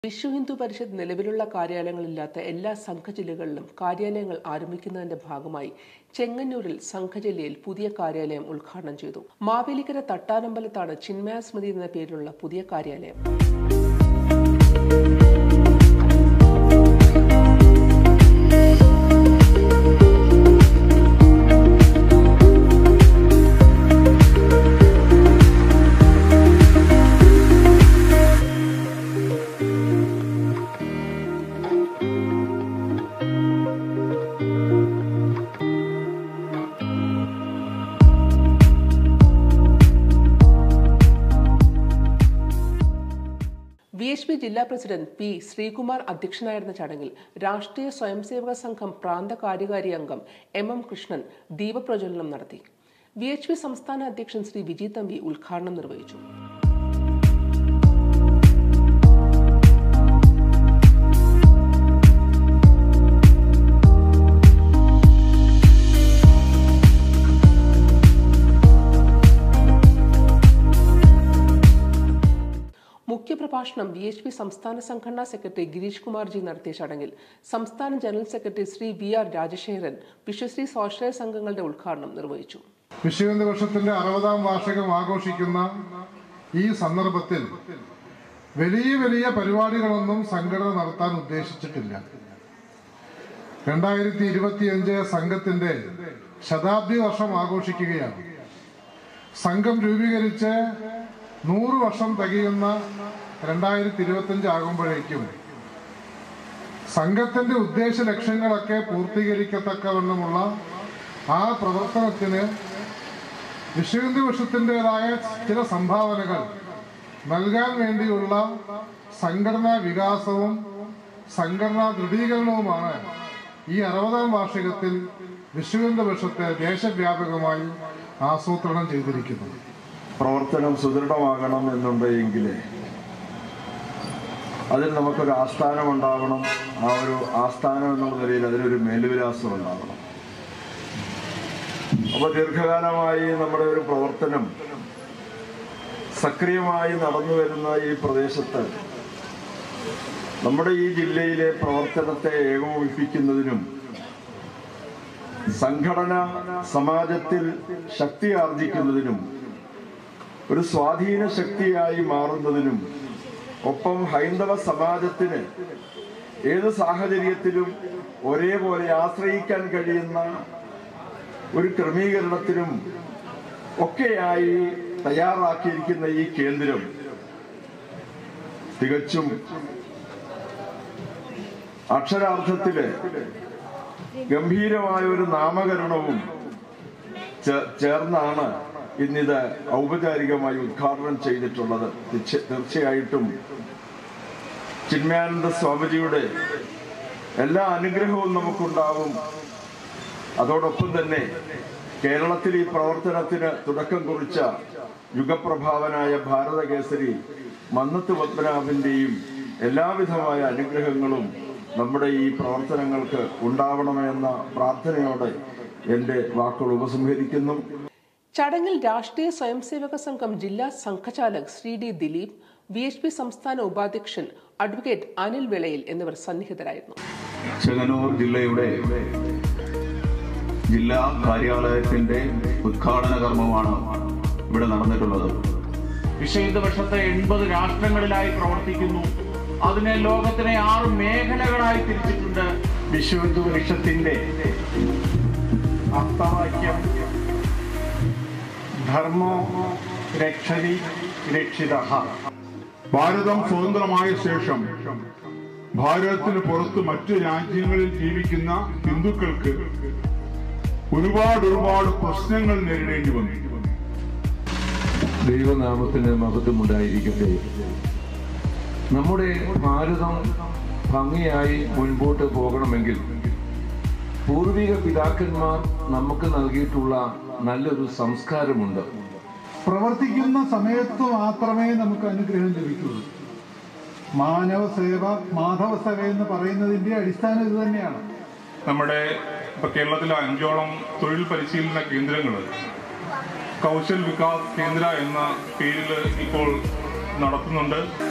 വിശ്വ ഹിന്ദു പരിഷത്ത് നിലവിലുള്ള കാര്യാലയങ്ങളില്ലാത്ത എല്ലാ സംഘജില്ലകളിലും കാര്യാലയങ്ങൾ ആരംഭിക്കുന്നതിന്റെ ഭാഗമായി ചെങ്ങന്നൂരിൽ സംഘജില്ലയിൽ പുതിയ കാര്യാലയം ഉദ്ഘാടനം ചെയ്തു മാവേലിക്കര തട്ടാനമ്പലത്താണ് ചിന്മയ സ്മൃതി എന്ന പേരിലുള്ള പുതിയ കാര്യാലയം വി എച്ച് പി ജില്ലാ പ്രസിഡന്റ് പി ശ്രീകുമാർ അധ്യക്ഷനായിരുന്ന ചടങ്ങിൽ രാഷ്ട്രീയ സ്വയംസേവക സംഘം പ്രാന്ത കാര്യകാരി അംഗം എം എം കൃഷ്ണൻ ദീപപ്രജ്വലനം നടത്തി വി എച്ച് പി സംസ്ഥാന അധ്യക്ഷൻ ശ്രീ വിജി തമ്പി ഉദ്ഘാടനം നിർവഹിച്ചു മുഖ്യപ്രഭാഷണം വി എച്ച് പി സംസ്ഥാന സംഘടനാ സെക്രട്ടറി ഗിരീഷ് കുമാർജി നടത്തിയ ചടങ്ങിൽ സംസ്ഥാന general secretary Shri V R Rajasekharan Viswasree സ്വാശ്രയ സംഘങ്ങളുടെ ഉദ്ഘാടനം നിർവഹിച്ചു വിശ്വഹിന്ദു വർഷത്തിന്റെ അറുപതാം വാർഷികം ആഘോഷിക്കുന്ന ഈ സന്ദർഭത്തിൽ വലിയ വലിയ പരിപാടികളൊന്നും സംഘടന നടത്താൻ ഉദ്ദേശിച്ചിട്ടില്ല രണ്ടായിരത്തി ഇരുപത്തിയഞ്ച് സംഘത്തിന്റെ ശതാബ്ദി വർഷം ആഘോഷിക്കുകയാണ് സംഘം രൂപീകരിച്ച് നൂറ് വർഷം തികയുന്ന രണ്ടായിരത്തി ഇരുപത്തിയഞ്ച് ആകുമ്പോഴേക്കും സംഘത്തിന്റെ ഉദ്ദേശ ലക്ഷ്യങ്ങളൊക്കെ പൂർത്തീകരിക്കത്തക്കവണ്ണമുള്ള ആ പ്രവർത്തനത്തിന് വിശ്വഹിന്ദു വർഷത്തിൻ്റെതായ ചില സംഭാവനകൾ നൽകാൻ വേണ്ടിയുള്ള സംഘടനാ വികാസവും സംഘടനാ ദൃഢീകരണവുമാണ് ഈ അറുപതാം വാർഷികത്തിൽ വിശ്വഹിന്ദു വർഷത്തെ ദേശവ്യാപകമായി ആസൂത്രണം ചെയ്തിരിക്കുന്നത് പ്രവർത്തനം സുദൃഢമാകണം എന്നുണ്ടെങ്കിൽ അതിൽ നമുക്കൊരു ആസ്ഥാനം ഉണ്ടാവണം ആ ഒരു ആസ്ഥാനം എന്നുള്ള നിലയിൽ അതിനൊരു മേൽവിലാസം ഉണ്ടാവണം അപ്പൊ ദീർഘകാലമായി നമ്മുടെ ഒരു പ്രവർത്തനം സക്രിയമായി നടന്നു വരുന്ന ഈ പ്രദേശത്ത് നമ്മുടെ ഈ ജില്ലയിലെ പ്രവർത്തനത്തെ ഏകോപിപ്പിക്കുന്നതിനും സംഘടന സമാജത്തിൽ ശക്തി ആർജിക്കുന്നതിനും ഒരു സ്വാധീന ശക്തിയായി മാറുന്നതിനും ഒപ്പം ഹൈന്ദവ സമാജത്തിന് ഏത് സാഹചര്യത്തിലും ഒരേപോലെ ആശ്രയിക്കാൻ കഴിയുന്ന ഒരു ക്രമീകരണത്തിനും ഒക്കെയായി തയ്യാറാക്കിയിരിക്കുന്ന ഈ കേന്ദ്രം തികച്ചും അക്ഷരാർത്ഥത്തില് ഗംഭീരമായ ഒരു നാമകരണവും ചേ- ചേർന്നാണ് ഇന്നിത് ഔപചാരികമായി ഉദ്ഘാടനം ചെയ്തിട്ടുള്ളത് തീർച്ച- തീർച്ചയായിട്ടും ചിന്മയാനന്ദ സ്വാമിജിയുടെ എല്ലാ അനുഗ്രഹവും നമുക്കുണ്ടാവും അതോടൊപ്പം തന്നെ കേരളത്തിൽ ഈ പ്രവർത്തനത്തിന് തുടക്കം കുറിച്ച യുഗപ്രഭാവനായ ഭാരതകേസരി മന്നത്ത് പത്മനാഭന്റെയും എല്ലാവിധമായ അനുഗ്രഹങ്ങളും നമ്മുടെ ഈ പ്രവർത്തനങ്ങൾക്ക് ഉണ്ടാവണമെന്ന പ്രാർത്ഥനയോടെ എന്റെ വാക്കുകൾ ഉപസംഹരിക്കുന്നു ചടങ്ങിൽ രാഷ്ട്രീയ സ്വയംസേവക സംഘം ജില്ലാ Sanghchalak Shri D Dileep V H P സംസ്ഥാന ഉപാധ്യക്ഷൻ അഡ്വക്കേറ്റ് അനിൽ വിളയിൽ എന്നിവർ സന്നിഹിതരായിരുന്നു ചെങ്ങന്നൂർ ജില്ലയുടെ ജില്ലാ കാര്യാലയത്തിന്റെ ഉദ്ഘാടന കർമ്മമാണ് ഇവിടെ നടന്നിട്ടുള്ളത് വിഷയുദ്ധ വർഷത്തെ എൺപത് രാഷ്ട്രങ്ങളിലായി പ്രവർത്തിക്കുന്നു അതിനെ ലോകത്തിനെ ആറ് മേഖലകളായി തിരിച്ചിട്ടുണ്ട് വിശ്വഹിന്ദു പരിഷത്തിന്റെ അർത്ഥവാക്യം ധർമ്മോ രക്ഷതി രക്ഷിത ഭാരതം സ്വതന്ത്രമായ ശേഷം ഭാരതത്തിന് പുറത്ത് മറ്റു രാജ്യങ്ങളിൽ ജീവിക്കുന്ന ഹിന്ദുക്കൾക്ക് ഒരുപാട് ഒരുപാട് പ്രശ്നങ്ങൾ നേരിടേണ്ടി വന്നു ദൈവനാമത്തിന് മഹത്വമുണ്ടായിരിക്കട്ടെ നമ്മുടെ ഭാരതം ഭംഗിയായി മുൻപോട്ട് പോകണമെങ്കിൽ പൂർവിക പിതാക്കന്മാർ നമുക്ക് നൽകിയിട്ടുള്ള നല്ലൊരു സംസ്കാരമുണ്ട് പ്രവർത്തിക്കുന്ന സമയത്ത് മാത്രമേ നമുക്ക് അനുഗ്രഹം ലഭിക്കുള്ളൂ മാനവ സേവ മാധവ സേവ എന്ന് പറയുന്നതിന്റെ അടിസ്ഥാനം ഇത് തന്നെയാണ് നമ്മുടെ ഇപ്പൊ കേരളത്തിലെ അഞ്ചോളം തൊഴിൽ പരിശീലന കേന്ദ്രങ്ങൾ കൗശൽ വികാസ് കേന്ദ്ര എന്ന പേരിൽ ഇപ്പോൾ നടത്തുന്നുണ്ട്